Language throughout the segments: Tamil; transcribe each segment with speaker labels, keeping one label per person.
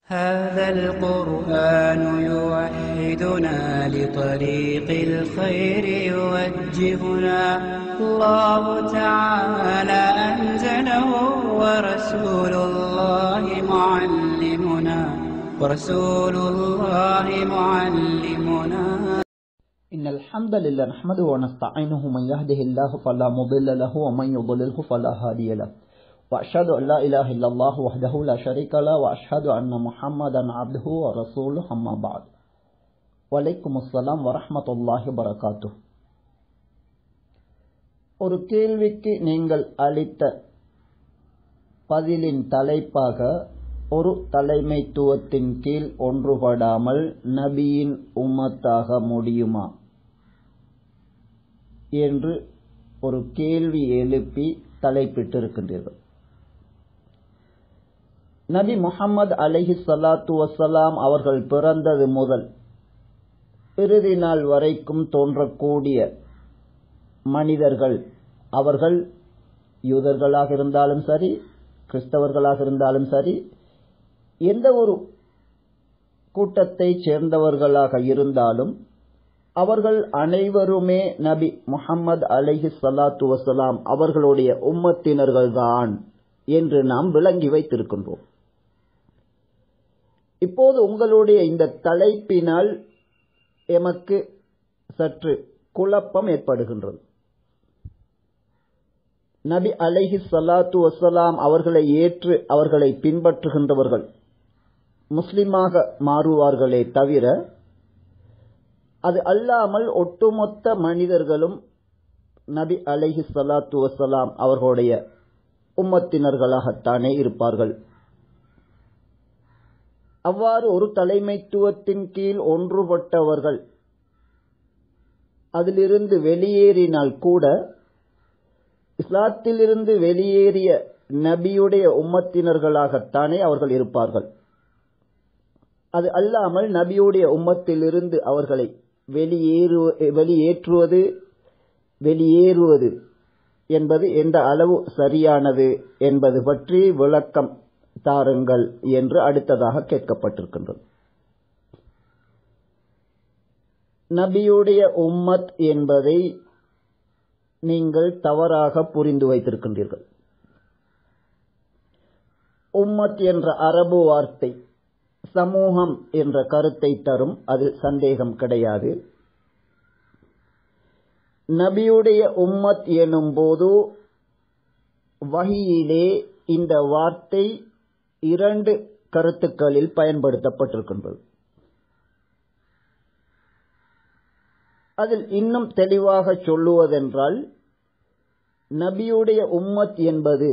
Speaker 1: هذا القرآن يوحدنا لطريق الخير يوجهنا الله تعالى أنزله ورسول الله معلمنا ورسول الله معلمنا
Speaker 2: إن الحمد لله نحمده ونستعينه من يهده الله فلا مضل له ومن يضلله فلا هادي له وأشهد أن لا إله إلا الله وحده لا شريك له وأشهد أن محمدا عبده ورسوله أما بعد وعليكم السلام ورحمة الله وبركاته ஒரு கேள்விக்கு நீங்கள் அளித்த பதிலின் தலைப்பாக ஒரு தலைமைத்துவத்தின் கீழ் ஒன்றுபடாமல் நபியின் உம்மத்தாக முடியுமா என்று ஒரு கேள்வி எழுப்பி தலைப்பிட்டிருக்கின்றீர்கள் நபி முகமது அலஹி சலாத்து வசலாம் அவர்கள் பிறந்தது முதல் இறுதி நாள் வரைக்கும் தோன்றக்கூடிய மனிதர்கள் அவர்கள் யூதர்களாக இருந்தாலும் சரி கிறிஸ்தவர்களாக இருந்தாலும் சரி எந்த ஒரு கூட்டத்தை சேர்ந்தவர்களாக இருந்தாலும் அவர்கள் அனைவருமே நபி முகமது அலஹி சலாத்து வசலாம் அவர்களுடைய உம்மத்தினர்கள்தான் என்று நாம் விளங்கி வைத்திருக்கின்றோம் இப்போது உங்களுடைய இந்த தலைப்பினால் எமக்கு சற்று குழப்பம் ஏற்படுகின்றது நபி அலைஹி சலாத்து வசலாம் அவர்களை ஏற்று அவர்களை பின்பற்றுகின்றவர்கள் முஸ்லிமாக மாறுவார்களே தவிர அது அல்லாமல் ஒட்டுமொத்த மனிதர்களும் நபி அலைஹி சலாத்து வசலாம் அவர்களுடைய உம்மத்தினர்களாகத்தானே இருப்பார்கள் அவ்வாறு ஒரு தலைமைத்துவத்தின் கீழ் ஒன்றுபட்டவர்கள் அதிலிருந்து வெளியேறினால் கூட இஸ்லாத்திலிருந்து வெளியேறிய நபியுடைய உம்மத்தினர்களாகத்தானே அவர்கள் இருப்பார்கள் அது அல்லாமல் நபியுடைய உம்மத்திலிருந்து அவர்களை வெளியேறு வெளியேற்றுவது வெளியேறுவது என்பது எந்த அளவு சரியானது என்பது பற்றி விளக்கம் தாருங்கள் என்று அடுத்ததாக கேட்கப்பட்டிருக்கின்றது நபியுடைய உம்மத் என்பதை நீங்கள் தவறாக புரிந்து வைத்திருக்கின்றீர்கள் உம்மத் என்ற அரபு வார்த்தை சமூகம் என்ற கருத்தை தரும் அதில் சந்தேகம் கிடையாது நபியுடைய உம்மத் எனும் போது வகையிலே இந்த வார்த்தை இரண்டு கருத்துக்களில் பயன்படுத்தப்பட்டிருக்கின்றது அதில் இன்னும் தெளிவாக சொல்லுவதென்றால் நபியுடைய உம்மத் என்பது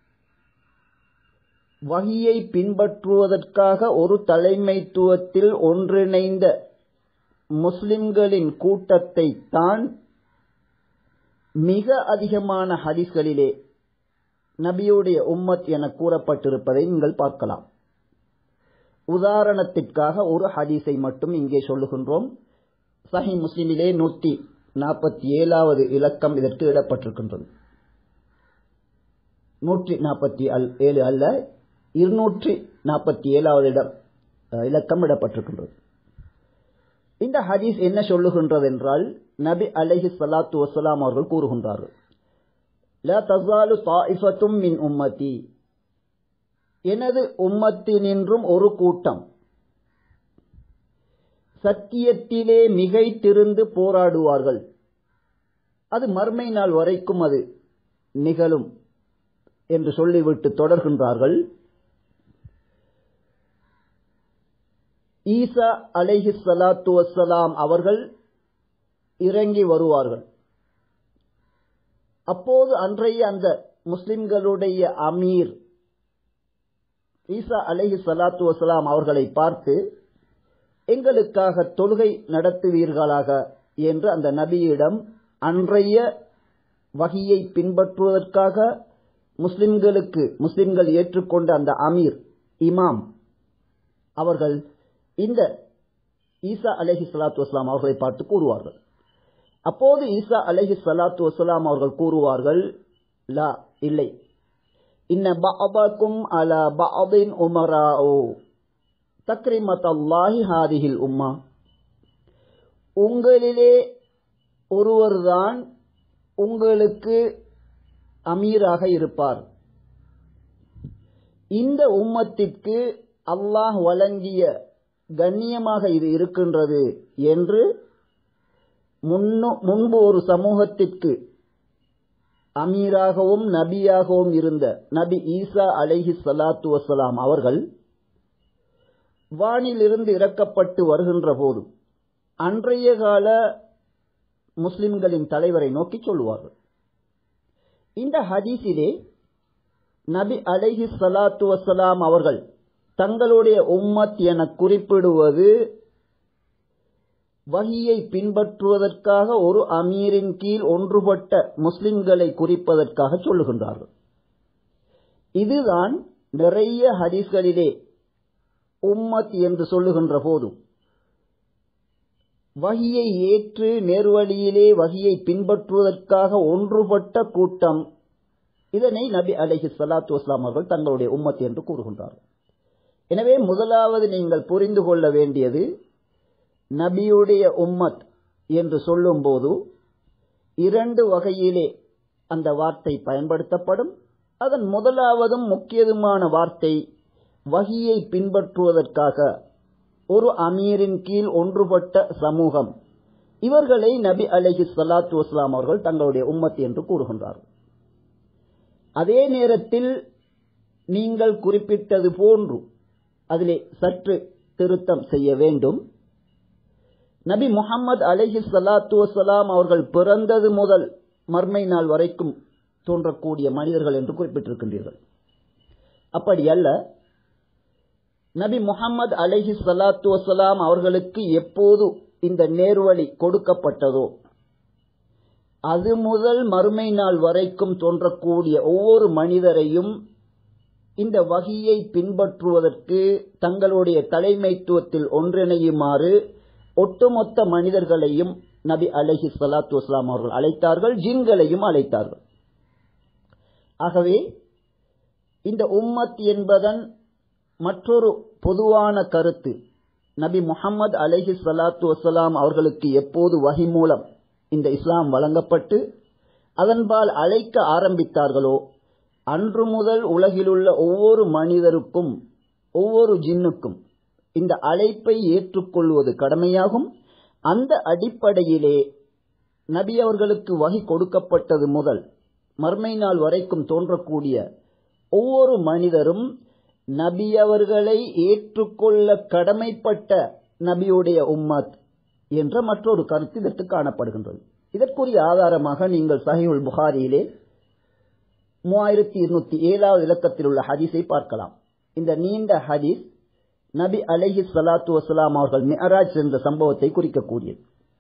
Speaker 2: வகியை பின்பற்றுவதற்காக ஒரு தலைமைத்துவத்தில் ஒன்றிணைந்த முஸ்லிம்களின் கூட்டத்தை தான் மிக அதிகமான ஹதீஸ்களிலே நபியுடைய உம்மத் என கூறப்பட்டிருப்பதை நீங்கள் பார்க்கலாம் உதாரணத்திற்காக ஒரு ஹதீஸை மட்டும் இங்கே சொல்லுகின்றோம் சஹி முஸ்லிமிலே நூற்றி நாற்பத்தி ஏழாவது இலக்கம் இதற்கு இடப்பட்டிருக்கின்றது நூற்றி நாற்பத்தி ஏழு அல்ல இருநூற்றி நாற்பத்தி ஏழாவது இடம் இலக்கம் இடப்பட்டிருக்கின்றது இந்த ஹதீஸ் என்ன சொல்லுகின்றது என்றால் நபி அலஹி சலாத்து வசலாம் அவர்கள் கூறுகின்றார்கள் ல தசாலு தாயிஃபத்தும் மின் உம்மதி எனது உம்மத்தினின்றும் ஒரு கூட்டம் சத்தியத்திலே மிகைத்திருந்து போராடுவார்கள் அது மர்மை நாள் வரைக்கும் அது நிகழும் என்று சொல்லிவிட்டு தொடர்கின்றார்கள் ஈசா அலைஹி சலாத்து வசலாம் அவர்கள் இறங்கி வருவார்கள் அப்போது அன்றைய அந்த முஸ்லிம்களுடைய அமீர் ஈசா அலைஹி சலாத்து வசலாம் அவர்களை பார்த்து எங்களுக்காக தொழுகை நடத்துவீர்களாக என்று அந்த நபியிடம் அன்றைய வகையை பின்பற்றுவதற்காக முஸ்லிம்களுக்கு முஸ்லிம்கள் ஏற்றுக்கொண்ட அந்த அமீர் இமாம் அவர்கள் இந்த ஈசா அலஹி சலாத்து வஸ்லாம் அவர்களை பார்த்து கூறுவார்கள் அப்போது ஈசா அலஹி சலாத்து வசலாம் அவர்கள் கூறுவார்கள் லா இல்லை இன்ன பஅபக்கும் அலா பஅபின் உமராஓ தக்ரிமத் அல்லாஹி ஹாதிஹில் உம்மா உங்களிலே ஒருவர்தான் உங்களுக்கு அமீராக இருப்பார் இந்த உம்மத்திற்கு அல்லாஹ் வழங்கிய கண்ணியமாக இது இருக்கின்றது என்று முன்பு ஒரு சமூகத்திற்கு அமீராகவும் நபியாகவும் இருந்த நபி ஈசா அலைஹி சலாத்து வசலாம் அவர்கள் வானிலிருந்து இறக்கப்பட்டு வருகின்ற போது அன்றைய கால முஸ்லிம்களின் தலைவரை நோக்கி சொல்லுவார்கள் இந்த ஹதீஸிலே நபி அலைஹி சலாத்து வசலாம் அவர்கள் தங்களுடைய உம்மத் என குறிப்பிடுவது வகியை பின்பற்றுவதற்காக ஒரு அமீரின் கீழ் ஒன்றுபட்ட முஸ்லிம்களை குறிப்பதற்காக சொல்லுகின்றார்கள் இதுதான் நிறைய ஹதீஸ்களிலே உம்மத் என்று சொல்லுகின்ற போதும் வகியை ஏற்று நேர்வழியிலே வகியை பின்பற்றுவதற்காக ஒன்றுபட்ட கூட்டம் இதனை நபி அலஹி சலாத்து வஸ்லாம் அவர்கள் தங்களுடைய உம்மத் என்று கூறுகின்றார்கள் எனவே முதலாவது நீங்கள் புரிந்து கொள்ள வேண்டியது நபியுடைய உம்மத் என்று சொல்லும்போது இரண்டு வகையிலே அந்த வார்த்தை பயன்படுத்தப்படும் அதன் முதலாவதும் முக்கியதுமான வார்த்தை வகியை பின்பற்றுவதற்காக ஒரு அமீரின் கீழ் ஒன்றுபட்ட சமூகம் இவர்களை நபி அலஹி சலாத்து வஸ்லாம் அவர்கள் தங்களுடைய உம்மத் என்று கூறுகின்றார்கள் அதே நேரத்தில் நீங்கள் குறிப்பிட்டது போன்று அதிலே சற்று திருத்தம் செய்ய வேண்டும் நபி முகமது அலஹி சலாத்து வசலாம் அவர்கள் பிறந்தது முதல் மர்மை நாள் வரைக்கும் தோன்றக்கூடிய மனிதர்கள் என்று குறிப்பிட்டிருக்கின்றீர்கள் அப்படி அல்ல நபி முகமது அலஹி சலாத்து வசலாம் அவர்களுக்கு எப்போது இந்த நேர்வழி கொடுக்கப்பட்டதோ அது முதல் மறுமை நாள் வரைக்கும் தோன்றக்கூடிய ஒவ்வொரு மனிதரையும் இந்த வகியை பின்பற்றுவதற்கு தங்களுடைய தலைமைத்துவத்தில் ஒன்றிணையுமாறு ஒட்டுமொத்த மனிதர்களையும் நபி அலஹி சலாத்து வஸ்லாம் அவர்கள் அழைத்தார்கள் ஜின்களையும் அழைத்தார்கள் ஆகவே இந்த உம்மத் என்பதன் மற்றொரு பொதுவான கருத்து நபி முகமது அலஹி சலாத்து வசலாம் அவர்களுக்கு எப்போது வகி மூலம் இந்த இஸ்லாம் வழங்கப்பட்டு அதன்பால் அழைக்க ஆரம்பித்தார்களோ அன்று முதல் உலகிலுள்ள ஒவ்வொரு மனிதருக்கும் ஒவ்வொரு ஜின்னுக்கும் இந்த அழைப்பை ஏற்றுக்கொள்வது கடமையாகும் அந்த அடிப்படையிலே நபி அவர்களுக்கு வகி கொடுக்கப்பட்டது முதல் மர்மை நாள் வரைக்கும் தோன்றக்கூடிய ஒவ்வொரு மனிதரும் நபி அவர்களை ஏற்றுக்கொள்ள கடமைப்பட்ட நபியுடைய உம்மத் என்ற மற்றொரு கருத்து இதற்கு காணப்படுகின்றது இதற்குரிய ஆதாரமாக நீங்கள் சஹிவுல் புகாரியிலே மூவாயிரத்தி இருநூத்தி ஏழாவது இலக்கத்தில் உள்ள ஹதீஸை பார்க்கலாம் இந்த நீண்ட ஹதீஸ் நபி அலஹி சலாத்து வசலாம் அவர்கள் மெஹராஜ் என்ற சம்பவத்தை குறிக்கக்கூடியது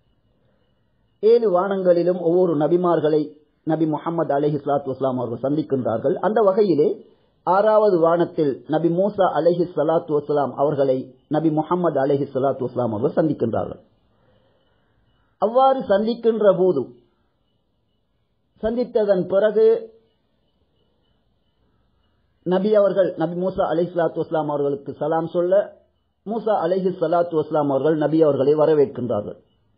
Speaker 2: ஏழு வானங்களிலும் ஒவ்வொரு நபிமார்களை நபி முகமது அலஹி சலாத்து வஸ்லாம் அவர்கள் சந்திக்கின்றார்கள் அந்த வகையிலே ஆறாவது வானத்தில் நபி மூசா அலஹி சலாத்து வஸ்லாம் அவர்களை நபி முகமது அலஹி சலாத்து வஸ்லாம் அவர்கள் சந்திக்கின்றார்கள் அவ்வாறு சந்திக்கின்ற போது சந்தித்ததன் பிறகு நபி அவர்கள் நபி மூசா அலி சலாத்து வஸ்லாம் அவர்களுக்கு சலாம் சொல்ல மூசா அலஹி சலாத்து வஸ்லாம் அவர்கள் நபி அவர்களை வரவேற்கின்றார்கள்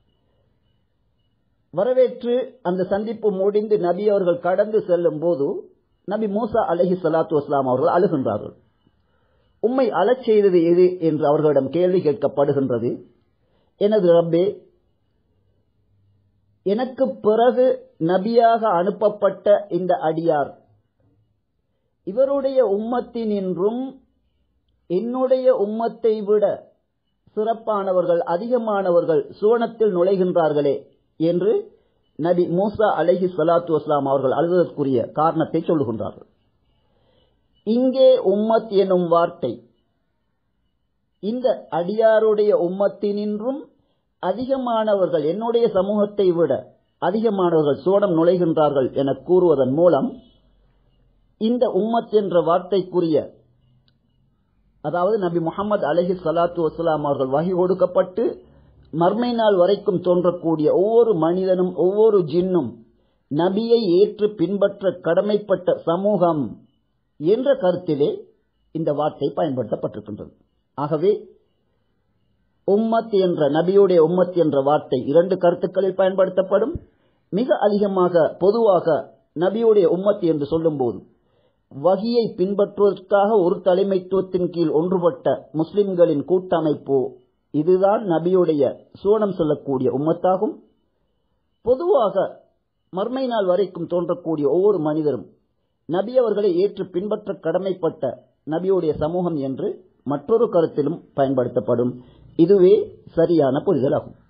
Speaker 2: வரவேற்று அந்த சந்திப்பு முடிந்து நபி அவர்கள் கடந்து செல்லும் போது நபி மூசா அலஹி சலாத்து வஸ்லாம் அவர்கள் அழுகின்றார்கள் உம்மை அழச் செய்தது எது என்று அவர்களிடம் கேள்வி கேட்கப்படுகின்றது எனது ரப்பே எனக்கு பிறகு நபியாக அனுப்பப்பட்ட இந்த அடியார் இவருடைய உம்மத்தினின்றும் என்னுடைய உம்மத்தை விட சிறப்பானவர்கள் அதிகமானவர்கள் சுவனத்தில் நுழைகின்றார்களே என்று நபி மூசா அலஹி சலாத்து வஸ்லாம் அவர்கள் அழுவதற்குரிய காரணத்தை சொல்லுகின்றார்கள் இங்கே உம்மத் எனும் வார்த்தை இந்த அடியாருடைய உம்மத்தினின்றும் அதிகமானவர்கள் என்னுடைய சமூகத்தை விட அதிகமானவர்கள் சுவனம் நுழைகின்றார்கள் என கூறுவதன் மூலம் இந்த உம்மத் என்ற வார்த்தைக்குரிய அதாவது நபி முகமது அலஹி சலாத்து வசலாம் அவர்கள் வகை கொடுக்கப்பட்டு மர்மை நாள் வரைக்கும் தோன்றக்கூடிய ஒவ்வொரு மனிதனும் ஒவ்வொரு ஜின்னும் நபியை ஏற்று பின்பற்ற கடமைப்பட்ட சமூகம் என்ற கருத்திலே இந்த வார்த்தை பயன்படுத்தப்பட்டிருக்கின்றது ஆகவே உம்மத் என்ற நபியுடைய உம்மத் என்ற வார்த்தை இரண்டு கருத்துக்களில் பயன்படுத்தப்படும் மிக அதிகமாக பொதுவாக நபியுடைய உம்மத் என்று சொல்லும்போது வகியை பின்பற்றுவதற்காக ஒரு தலைமைத்துவத்தின் கீழ் ஒன்றுபட்ட முஸ்லிம்களின் கூட்டமைப்பு இதுதான் நபியுடைய சூனம் சொல்லக்கூடிய உம்மத்தாகும் பொதுவாக மர்மை நாள் வரைக்கும் தோன்றக்கூடிய ஒவ்வொரு மனிதரும் நபி அவர்களை ஏற்று பின்பற்ற கடமைப்பட்ட நபியுடைய சமூகம் என்று மற்றொரு கருத்திலும் பயன்படுத்தப்படும் இதுவே சரியான புரிதலாகும்